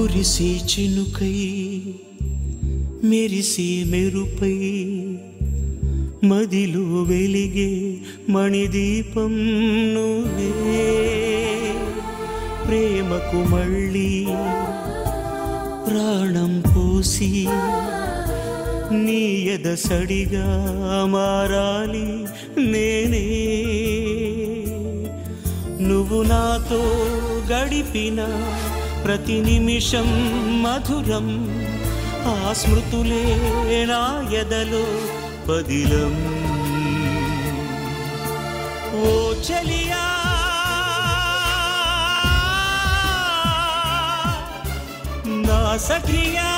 కురిసే చినుకై మెరిసే మెరుపై మదిలో వెలిగే మణిదీపం నువ్వే ప్రేమకు మళ్ళీ ప్రాణం పోసి నీ ఎదసడిగా మారాలి నేనే నువ్వు నాతో గడిపిన ప్రతి నిమిషం మధురం ఆ స్మృతులే నా ఎదలో పదిలం ఓ చెలియా నా సఖియా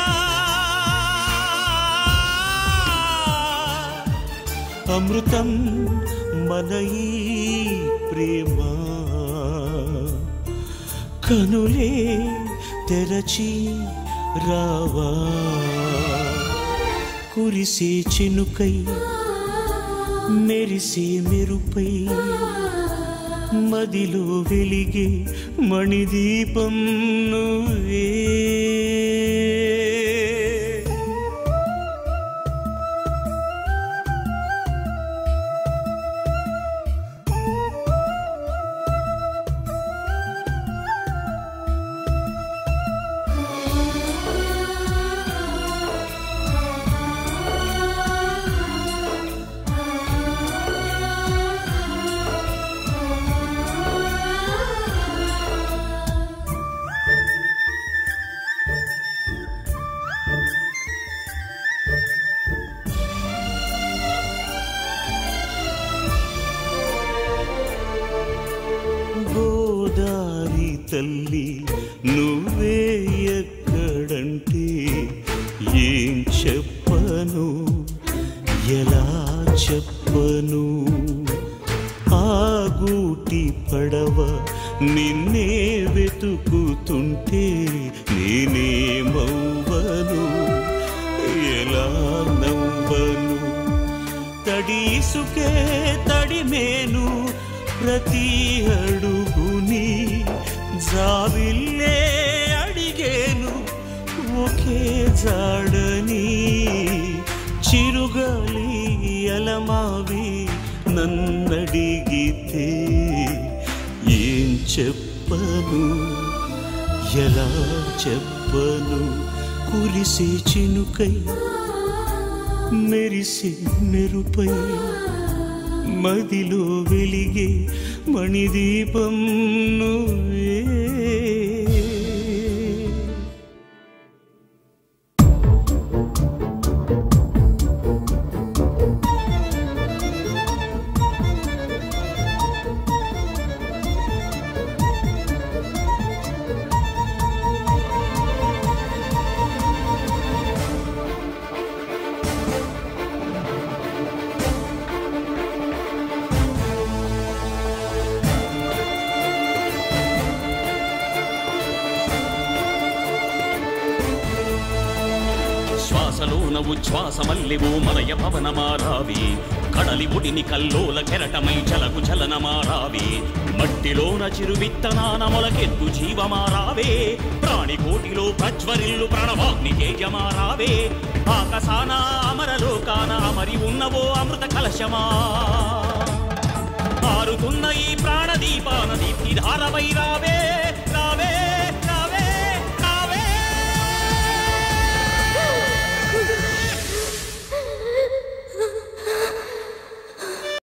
అమృతం మన ఈ ప్రేమ కనులే తెరచి రావా కురిసే చినుకై మెరిసే మెరుపై మదిలో వెలిగే మణిదీపం నువ్వే గోదారి తల్లి నువ్వే ఎక్కడంటే ఏం చెప్పను ఎలా చెప్పను ఆ గూటి పడవ నిన్నే వెతుకుతుంటే నేనేమవ్వను ఎలా నవ్వను తడిసుకే తడిమేను ప్రతి అడుగుని జావిల్లే అడిగేను ఒకే జాడని చిరుగాలి అలమావి నన్నడిగితే ఏం చెప్పను ఎలా చెప్పను కురిసే చినుకై మెరిసే మెరుపై మదిలో వెలిగే మణిదీపం నువ్వే శ్వాసలోన ఉచ్ఛ్వాస మల్లివు మలయ భవన మారావి కడలి ఒడిని కల్లోల కెరటమై చలకు చలన మారావి మట్టిలోన చిరు విత్తనాన మొలకెత్తు జీవమారావే ప్రాణికోటిలో ప్రజ్వరిల్లు ప్రణవాగ్ని తేజమారావే ఆకాశాన అమరలోకాన అమరి ఉన్నవో అమృత కలశమా ఆరుతున్న ఈ ప్రాణదీపాన దీప్తి ధారవై రావే